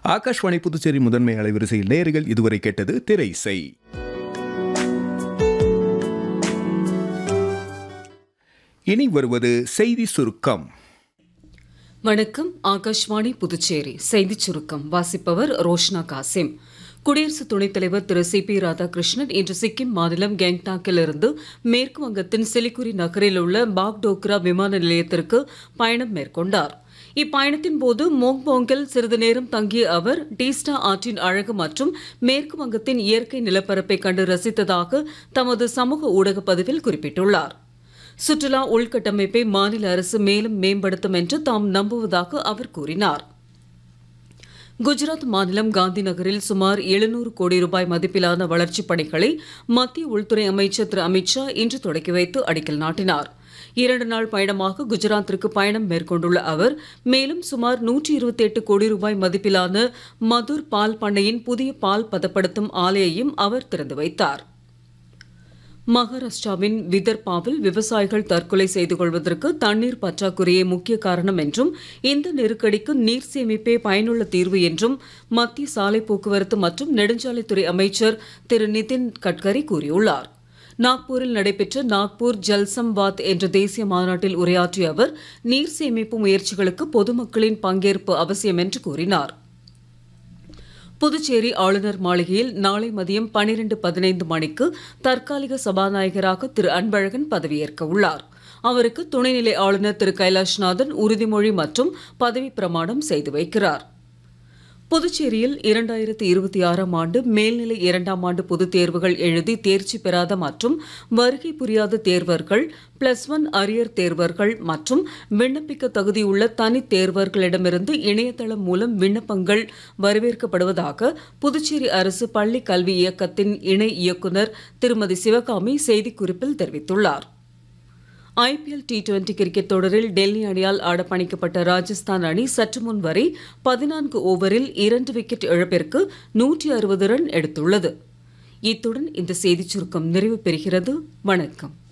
ஆகாஷ்வாணி புதுச்சேரி முதன்மை அலைவரிசையில் நேர்கள் இதுவரை கேட்டது திரை இசை இனி வருவது செய்தி சுருக்கம் வணக்கம் ஆகாஷ்வாணி புதுச்சேரி செய்திச் சுருக்கம் வாசிப்பவர் ரோஷ்னா காசிம் குடியரசு துணைத் தலைவர் திரு சி பி ராதாகிருஷ்ணன் இன்று சிக்கிம் மாநிலம் கேங்டாக்கில் இருந்து மேற்கு வங்கத்தின் சிலிகுரி நகரில் உள்ள பாக்டோக்ரா விமான நிலையத்திற்கு பயணம் மேற்கொண்டார் இப்பயணத்தின் போது மோங்போங்கில் சிறிது நேரம் தங்கிய அவர் டீஸ்டா ஆற்றின் அழகு மற்றும் மேற்கு வங்கத்தின் இயற்கை நிலப்பரப்பை கண்டு ரசித்ததாக தமது சமூக ஊடக பதிவில் குறிப்பிட்டுள்ளார் சுற்றுலா உள்கட்டமைப்பை மாநில அரசு மேலும் மேம்படுத்தும் என்று தாம் நம்புவதாக அவர் கூறினார் குஜராத் மாநிலம் காந்தி நகரில் சுமார் எழுநூறு கோடி ரூபாய் மதிப்பிலான வளர்ச்சிப் பணிகளை மத்திய உள்துறை அமைச்சர் திரு அமித்ஷா இன்று தொடக்கி வைத்து அடிக்கல் நாட்டினார் இரண்டு நாள் பயணமாக குஜராத்திற்கு பயணம் மேற்கொண்டுள்ள அவர் மேலும் சுமார் நூற்றி இருபத்தி எட்டு கோடி ரூபாய் மதிப்பிலான மதுர் பால் பண்ணையின் புதிய பால் பதப்படுத்தும் ஆலையையும் அவர் திறந்து வைத்தார் மகாராஷ்டிராவின் விதர்பாவில் விவசாயிகள் தற்கொலை செய்து கொள்வதற்கு தண்ணீர் பற்றாக்குறையே முக்கிய காரணம் என்றும் இந்த நெருக்கடிக்கு நீர் சேமிப்பே பயனுள்ள தீர்வு என்றும் மத்திய சாலை போக்குவரத்து மற்றும் நெடுஞ்சாலைத்துறை அமைச்சர் திரு நிதின் கட்கரி கூறியுள்ளார் நாக்பூரில் நடைபெற்ற நாக்பூர் ஜல்சம்வாத் என்ற தேசிய மாநாட்டில் உரையாற்றிய அவர் நீர் சேமிப்பு முயற்சிகளுக்கு பொதுமக்களின் பங்கேற்பு அவசியம் என்று கூறினார் புதுச்சேரி ஆளுநர் மாளிகையில் நாளை மதியம் பனிரெண்டு பதினைந்து மணிக்கு தற்காலிக சபாநாயகராக திரு அன்பழகன் பதவியேற்க உள்ளார் அவருக்கு துணைநிலை ஆளுநர் திரு கைலாஷ்நாதன் உறுதிமொழி மற்றும் பதவி பிரமாணம் செய்து வைக்கிறார் புதுச்சேரியில் இரண்டாயிரத்தி இருபத்தி ஆறாம் ஆண்டு மேல்நிலை இரண்டாம் ஆண்டு பொதுத் தேர்வுகள் எழுதி தேர்ச்சி பெறாத மற்றும் வருகை புரியாத தேர்வர்கள் பிளஸ் ஒன் அரியர் தேர்வர்கள் மற்றும் விண்ணப்பிக்க தகுதியுள்ள தனித் தேர்வர்களிடமிருந்து இணையதளம் மூலம் விண்ணப்பங்கள் வரவேற்கப்படுவதாக புதுச்சேரி அரசு பள்ளி கல்வி இயக்கத்தின் இணை இயக்குநர் திருமதி சிவகாமி செய்திக்குறிப்பில் தெரிவித்துள்ளார் ஐபிஎல் டி டுவெண்டி கிரிக்கெட் தொடரில் டெல்லி அணியால் ஆடப்பணிக்கப்பட்ட ராஜஸ்தான் அணி சற்று முன் வரை பதினான்கு ஓவரில் இரண்டு விக்கெட் இழப்பிற்கு நூற்றி அறுபது ரன் எடுத்துள்ளது இத்துடன் இந்த செய்திச் சுருக்கம் நிறைவு பெறுகிறது வணக்கம்